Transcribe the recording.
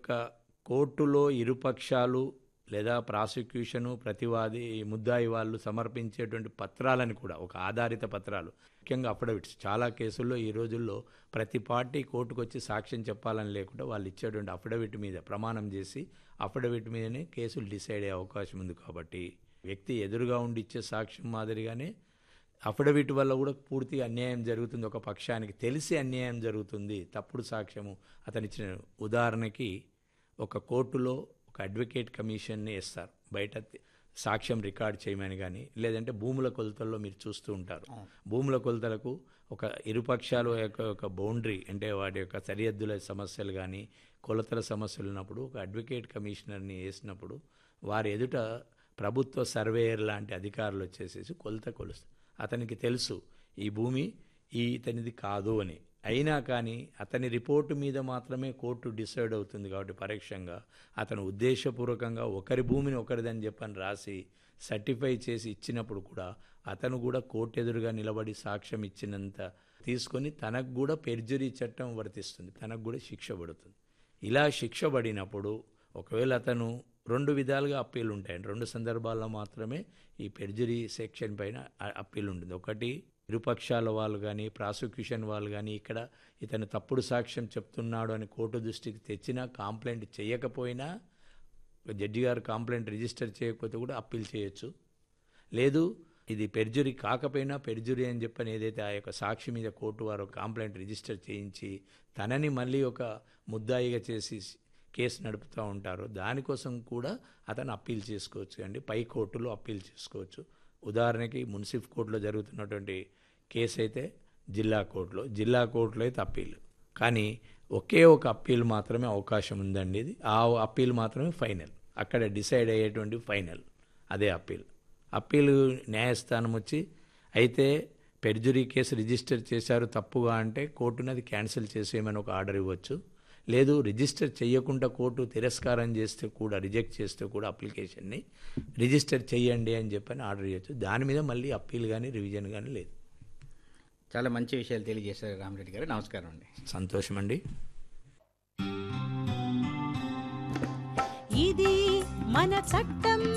యొక్క కోర్టులో ఇరుపక్షాలు లేదా ప్రాసిక్యూషను ప్రతివాది ముద్దాయి వాళ్ళు సమర్పించేటువంటి పత్రాలను కూడా ఒక ఆధారిత పత్రాలు ముఖ్యంగా అఫిడవిట్స్ చాలా కేసుల్లో ఈ రోజుల్లో ప్రతి పార్టీ కోర్టుకు వచ్చి సాక్ష్యం చెప్పాలని లేకుండా వాళ్ళు ఇచ్చేటువంటి అఫిడవిట్ మీద ప్రమాణం చేసి అఫిడవిట్ మీదనే కేసులు డిసైడ్ అయ్యే అవకాశం ఉంది కాబట్టి వ్యక్తి ఎదురుగా ఉండి ఇచ్చే సాక్ష్యం మాదిరిగానే అఫిడవిట్ వల్ల కూడా పూర్తిగా అన్యాయం జరుగుతుంది ఒక పక్షానికి తెలిసి అన్యాయం జరుగుతుంది తప్పుడు సాక్ష్యము అతను ఇచ్చిన ఉదాహరణకి ఒక కోర్టులో ఒక అడ్వకేట్ కమిషన్ని వేస్తారు బయట తి- సాక్ష్యం రికార్డ్ చేయమని కానీ లేదంటే భూముల కొలతల్లో మీరు చూస్తూ ఉంటారు భూముల కొలతలకు ఒక ఇరుపక్షాల యొక్క ఒక బౌండరీ అంటే వాటి యొక్క సరిహద్దుల సమస్యలు కానీ కొలతల సమస్యలు ఉన్నప్పుడు ఒక అడ్వకేట్ కమిషనర్ని వేసినప్పుడు వారి ఎదుట ప్రభుత్వ సర్వేయర్ లాంటి అధికారులు వచ్చేసేసి కొలత కొలుస్తారు అతనికి తెలుసు ఈ భూమి ఈ ఇతనిది కాదు అని అయినా కానీ అతని రిపోర్టు మీద మాత్రమే కోర్టు డిసైడ్ అవుతుంది కాబట్టి పరోక్షంగా అతను ఉద్దేశపూర్వకంగా ఒకరి భూమిని ఒకరిదని చెప్పని రాసి సర్టిఫై చేసి ఇచ్చినప్పుడు కూడా అతను కూడా కోర్టు ఎదురుగా నిలబడి సాక్ష్యం ఇచ్చినంత తీసుకొని తనకు కూడా పెర్జరీ చట్టం వర్తిస్తుంది తనకు కూడా శిక్ష పడుతుంది ఇలా శిక్ష పడినప్పుడు ఒకవేళ అతను రెండు విధాలుగా అప్పీలు ఉంటాయండి రెండు సందర్భాల్లో మాత్రమే ఈ పెర్జరీ సెక్షన్ పైన అ- అప్పీల్ ఉంటుంది ఒకటి ఇరుపక్షాల వాళ్ళు కానీ ప్రాసిక్యూషన్ వాళ్ళు కానీ ఇక్కడ ఇతను తప్పుడు సాక్ష్యం చెప్తున్నాడు అని కోర్టు దృష్టికి తెచ్చినా కాంప్లైంట్ చేయకపోయినా జడ్జి గారు కాంప్లైంట్ రిజిస్టర్ చేయకపోతే కూడా అప్పీల్ చేయొచ్చు లేదు ఇది పెర్జురీ కాకపోయినా పెర్జురీ అని చెప్పని ఏదైతే ఆ యొక్క సాక్షి మీద కోర్టు వారు కాంప్లైంట్ రిజిస్టర్ చేయించి తనని మళ్ళీ ఒక ముద్దాయిగా చేసి కేసు నడుపుతూ ఉంటారో దానికోసం కూడా అతను అప్పీల్ చేసుకోవచ్చు అండి పై కోర్టులో అప్పీల్ చేసుకోవచ్చు ఉదాహరణకి మున్సిఫ్ కోర్టులో జరుగుతున్నటువంటి కేసు అయితే జిల్లా కోర్టులో జిల్లా కోర్టులో అయితే అప్పీల్ కానీ ఒకే ఒక అప్పీల్ మాత్రమే అవకాశం ఉందండి ఇది ఆ అప్పీల్ మాత్రమే ఫైనల్ అక్కడ డిసైడ్ అయ్యేటువంటి ఫైనల్ అదే అప్పీల్ అప్పీల్ న్యాయస్థానం వచ్చి అయితే పెర్జురీ కేసు రిజిస్టర్ చేశారు తప్పుగా అంటే కోర్టుని అది క్యాన్సిల్ చేసేయమని ఒక ఆర్డర్ ఇవ్వచ్చు లేదు రిజిస్టర్ చేయకుండా కోర్టు తిరస్కారం చేస్తే కూడా రిజెక్ట్ చేస్తే కూడా అప్లికేషన్ని రిజిస్టర్ చేయండి అని చెప్పని ఆర్డర్ చేయొచ్చు దాని మీద మళ్ళీ అప్పీల్ కానీ రివిజన్ కానీ లేదు చాలా మంచి విషయాలు తెలియజేశారు రామరెడ్డి గారు నమస్కారం అండి సంతోషం అండి ఇది మన చట్టం